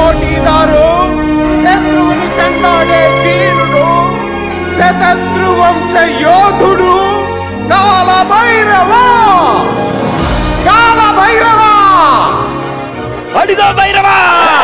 పోటీదారు శత్రువుని చెండాడే ధీరుడు శతద్రు వంశ యోధుడు కాల భైరవ కాల భైరవ అడిగో భైరవా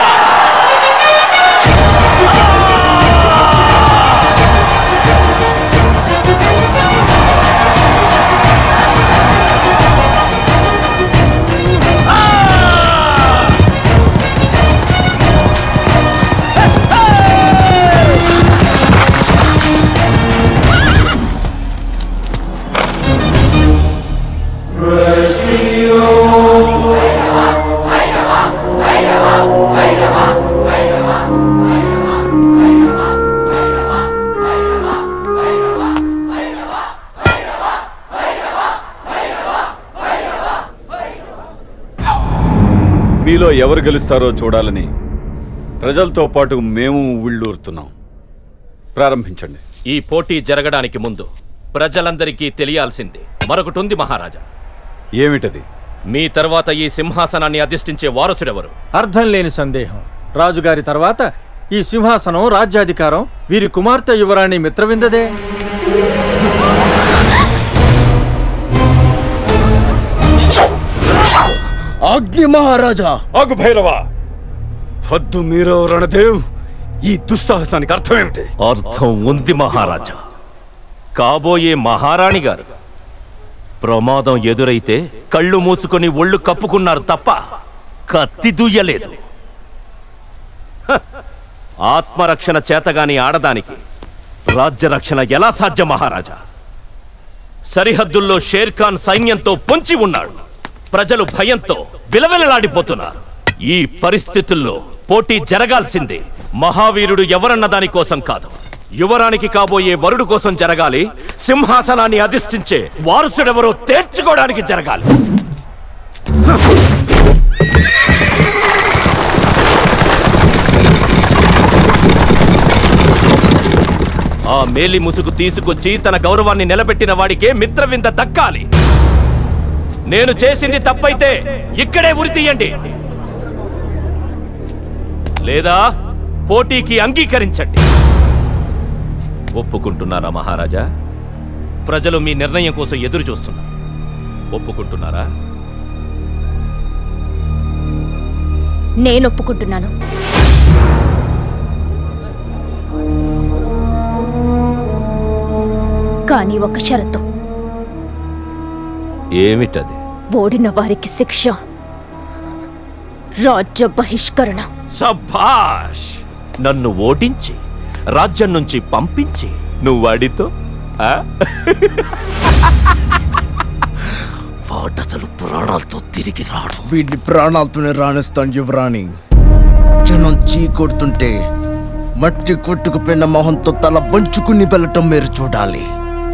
మీలో ఎవరు గెలుస్తారో చూడాలని ప్రజలతో పాటు మేము ఉళ్ళూరుతున్నాం ప్రారంభించండి ఈ పోటీ జరగడానికి ముందు ప్రజలందరికీ తెలియాల్సింది మరొకటి ఉంది మహారాజా ఏమిటది మీ తర్వాత ఈ సింహాసనాన్ని అధిష్ఠించే వారసుడెవరు అర్థం లేని సందేహం రాజుగారి తర్వాత ఈ సింహాసనం రాజ్యాధికారం వీరి కుమార్తె యువరాణి మిత్రవిందదే అగ్ని మహారాజా ఆగు భైరవ హద్దు మీరో రణదేవ్ ఈ దుస్సాహసానికి అర్థం ఏమిటి అర్థం ఉంది మహారాజా కాబోయే మహారాణి గారు ప్రమాదం ఎదురైతే కళ్ళు మూసుకొని ఒళ్ళు కప్పుకున్నారు తప్ప కత్తి దుయ్యలేదు హ! ఆత్మరక్షణ చేతగాని ఆడదానికి రాజ్యరక్షణ ఎలా సాధ్యం మహారాజా సరిహద్దుల్లో షేర్ఖాన్ సైన్యంతో పొంచి ఉన్నాడు ప్రజలు భయంతో విలవిలలాడిపోతున్నారు ఈ పరిస్థితుల్లో పోటీ జరగాల్సిందే మహావీరుడు ఎవరన్న దాని కోసం కాదు యువరానికి కాబోయే వరుడు కోసం జరగాలి సింహాసనాన్ని అధిష్ఠించే వారసుడెవరో తేర్చుకోవడానికి జరగాలి ఆ మేలి ముసుగు తీసుకొచ్చి తన గౌరవాన్ని నిలబెట్టిన వాడికే మిత్రవింద దక్కాలి నేను చేసింది తప్పైతే ఇక్కడే ఉరి తీయండి లేదా పోటీకి అంగీకరించండి ఒప్పుకుంటున్నారా మహారాజా ప్రజలు మీ నిర్ణయం కోసం ఎదురు చూస్తున్నారు ఒప్పుకుంటున్నారా నేను ఒప్పుకుంటున్నాను కానీ ఒక షరతు ఏమిటది ఓడిన వారికి శిక్ష రాజ్య బహిష్కరణ సభాష్ నన్ను ఓడించి రాజ్యం నుంచి పంపించి నువ్వు వాడితో ఆ? వాడసలు ప్రాణాలతో తిరిగి రాడు వీడిని ప్రాణాలతోనే రాణిస్తాను యువరాణి జనం చీ కొడుతుంటే మట్టి కొట్టుకుపోయిన మొహంతో తల వంచుకుని వెళ్ళటం మీరు చూడాలి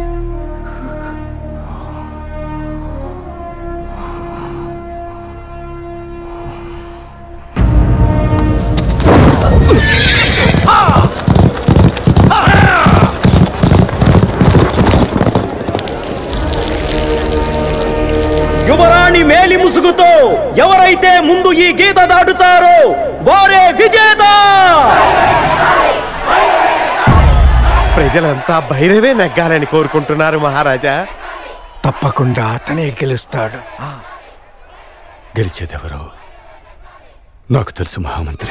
యువరాణి మేలి ముసుగుతో ఎవరైతే ముందు ఈ గీత దాటుతారో వారే విజేత ప్రజలంతా భైరవే నెగ్గాలని కోరుకుంటున్నారు మహారాజా తప్పకుండా అతనే గెలుస్తాడు గెలిచేదెవరో నాకు తెలుసు మహామంత్రి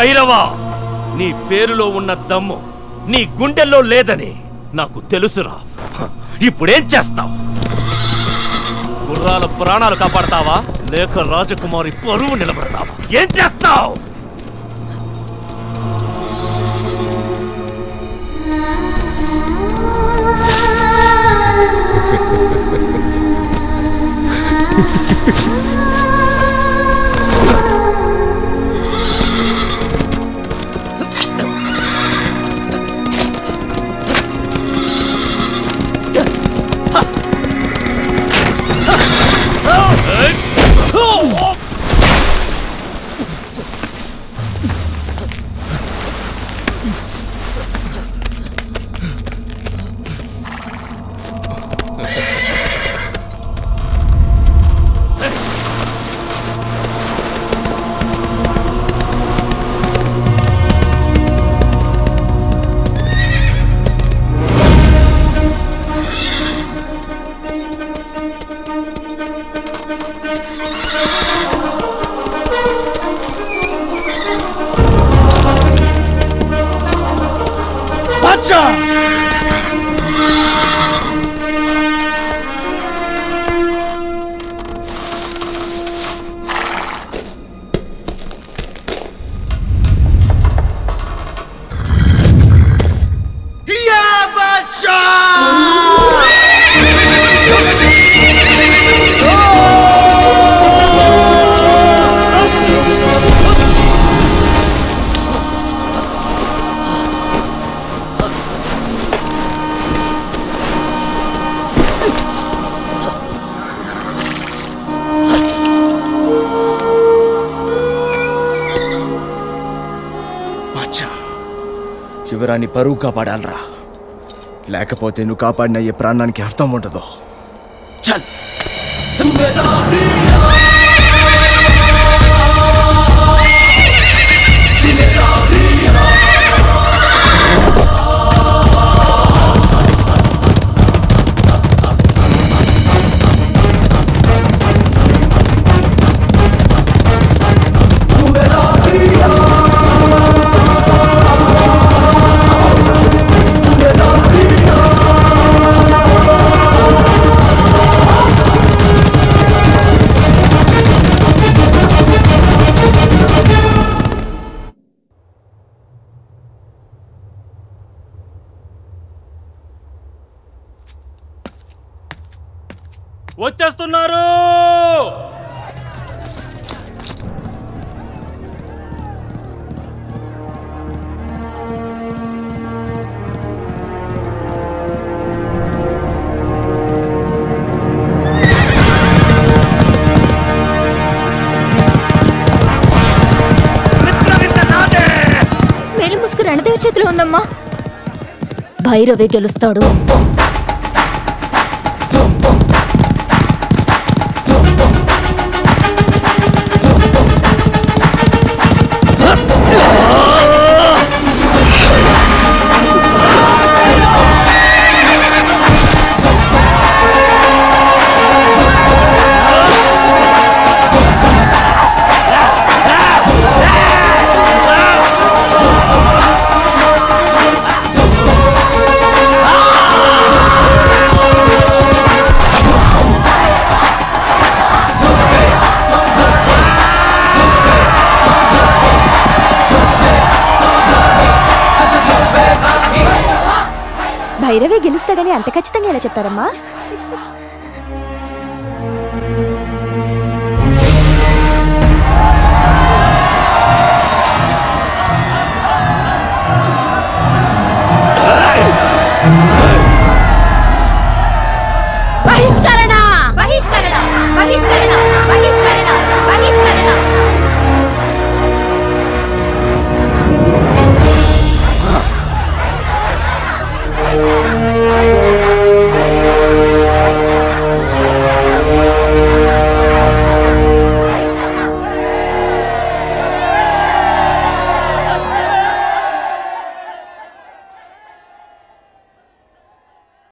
భైరవా నీ పేరులో ఉన్న దమ్ము నీ గుండెల్లో లేదని నాకు తెలుసురా ఇప్పుడేం చేస్తావు గుర్రాల ప్రాణాలు కాపాడతావా లేక రాజకుమారి పరువు నిలబడతావా ఏం చేస్తావు మచ్చా శివరాన్ని పరువు కాపాడాలరా లేకపోతే నువ్వు కాపాడిన ఏ ప్రాణానికి అర్థం ఉండదు చల్ వచ్చేస్తున్నారు మేలు ముసుగు రణదేవి చేతిలో ఉందమ్మా భైరవే గెలుస్తాడు భైరవే గెలుస్తాడని అంత ఖచ్చితంగా ఎలా చెప్పారమ్మా